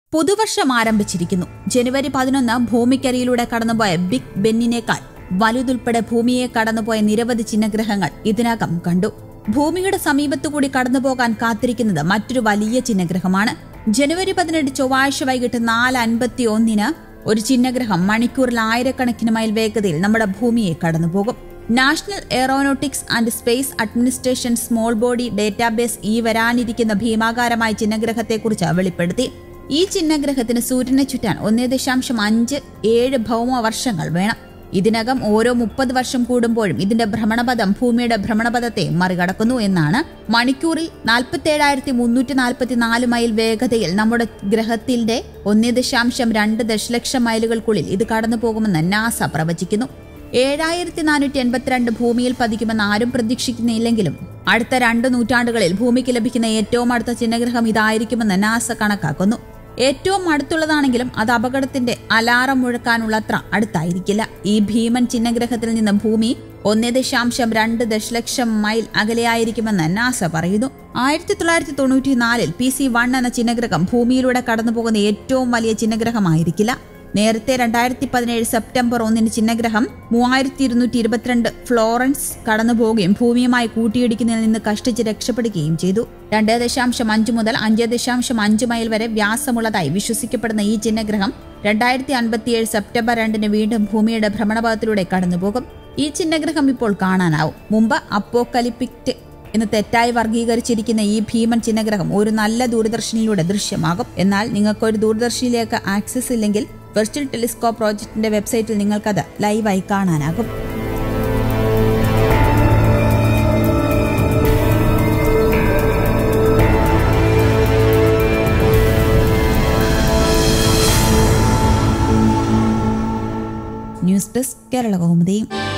പുതുവർഷം ആരംഭിച്ചിരിക്കുന്നു ജനുവരി പതിനൊന്ന് ഭൂമിക്കരിയിലൂടെ കടന്നുപോയ ബിഗ് ബെന്നിനേക്കാൾ വലുതുൾപ്പെടെ ഭൂമിയെ കടന്നുപോയ നിരവധി ചിഹ്നഗ്രഹങ്ങൾ ഇതിനകം കണ്ടു ഭൂമിയുടെ സമീപത്തുകൂടി കടന്നുപോകാൻ കാത്തിരിക്കുന്നത് മറ്റൊരു വലിയ ചിഹ്നഗ്രഹമാണ് ജനുവരി പതിനെട്ട് ചൊവ്വാഴ്ച വൈകിട്ട് നാല് അൻപത്തി ഒന്നിന് ഒരു ചിഹ്നഗ്രഹം മണിക്കൂറിൽ ആയിരക്കണക്കിന് മൈൽ വേഗതയിൽ നമ്മുടെ ഭൂമിയെ കടന്നുപോകും national aeronautics and space administration small body database ഈ വരാനിരിക്കുന്ന ഭീമാകാരമായ ചിഹ്നഗ്രഹത്തെക്കുറിച്ച് വെളിപ്പെടുത്തി ഈ ചിഹ്നഗ്രഹത്തിന് സൂര്യനെ ചുറ്റാൻ ഒന്നേ ദശാംശം അഞ്ച് ഏഴ് ഭൗമ വർഷങ്ങൾ വേണം ഇതിനകം ഓരോ മുപ്പത് വർഷം കൂടുമ്പോഴും ഇതിന്റെ ഭ്രമണപഥം ഭൂമിയുടെ ഭ്രമണപഥത്തെ മറികടക്കുന്നു എന്നാണ് മണിക്കൂറിൽ നാൽപ്പത്തേഴായിരത്തി മുന്നൂറ്റി നാൽപ്പത്തി നാല് മൈൽ വേഗതയിൽ നമ്മുടെ ഗ്രഹത്തിന്റെ ഒന്നേ ദശാംശം രണ്ട് ദശലക്ഷം മൈലുകൾക്കുള്ളിൽ ഇത് കടന്നു പോകുമെന്ന് നാസ പ്രവചിക്കുന്നു ഏഴായിരത്തി നാനൂറ്റി എൺപത്തിരണ്ട് ഭൂമിയിൽ പതിക്കുമെന്ന് ആരും പ്രതീക്ഷിക്കുന്നില്ലെങ്കിലും അടുത്ത രണ്ട് നൂറ്റാണ്ടുകളിൽ ഭൂമിക്ക് ലഭിക്കുന്ന ഏറ്റവും അടുത്ത ചിഹ്നഗ്രഹം ഇതായിരിക്കുമെന്ന് നാസ കണക്കാക്കുന്നു ഏറ്റവും അടുത്തുള്ളതാണെങ്കിലും അത് അപകടത്തിന്റെ അലാറം മുഴക്കാനുള്ളത്ര അടുത്തായിരിക്കില്ല ഈ ഭീമൻ ചിഹ്നഗ്രഹത്തിൽ നിന്ന് ഭൂമി ഒന്നേ ദശാംശം രണ്ട് ദശലക്ഷം മൈൽ അകലെയായിരിക്കുമെന്ന് നാസ പറയുന്നു ആയിരത്തി തൊള്ളായിരത്തി തൊണ്ണൂറ്റിനാലിൽ പി സി വൺ എന്ന ചിഹ്നഗ്രഹം ഭൂമിയിലൂടെ കടന്നുപോകുന്ന ഏറ്റവും വലിയ ചിഹ്നഗ്രഹമായിരിക്കില്ല നേരത്തെ രണ്ടായിരത്തി പതിനേഴ് സെപ്റ്റംബർ ഒന്നിന് ചിഹ്നഗ്രഹം മൂവായിരത്തി ഇരുന്നൂറ്റി ഇരുപത്തിരണ്ട് ഫ്ലോറൻസ് കടന്നുപോവുകയും ഭൂമിയുമായി കൂട്ടിയിടിക്കുന്നതിൽ നിന്ന് കഷ്ടിച്ച് രക്ഷപ്പെടുകയും ചെയ്തു രണ്ട് ദശാംശം അഞ്ച് മുതൽ അഞ്ച് ദശാംശം അഞ്ച് മൈൽ വരെ വ്യാസമുള്ളതായി വിശ്വസിക്കപ്പെടുന്ന ഈ ചിഹ്നഗ്രഹം രണ്ടായിരത്തി അൻപത്തിയേഴ് സെപ്റ്റംബർ രണ്ടിന് വീണ്ടും ഭൂമിയുടെ ഭ്രമണപഥത്തിലൂടെ കടന്നുപോകും ഈ ചിഹ്നഗ്രഹം ഇപ്പോൾ കാണാനാവും മുമ്പ് അപ്പോക്കലിപ്പിക്റ്റ് എന്ന് തെറ്റായി വർഗീകരിച്ചിരിക്കുന്ന ഈ ഭീമൻ ചിഹ്നഗ്രഹം ഒരു നല്ല ദൂരദർശനിലൂടെ ദൃശ്യമാകും എന്നാൽ നിങ്ങൾക്ക് ഒരു ദൂരദർശനിലേക്ക് ആക്സസ് ഇല്ലെങ്കിൽ വെർച്വൽ ടെലിസ്കോപ്പ് പ്രോജക്റ്റിന്റെ വെബ്സൈറ്റിൽ നിങ്ങൾക്കത് ലൈവായി കാണാനാകും ന്യൂസ് ഡെസ്ക് കേരള കൗമുദി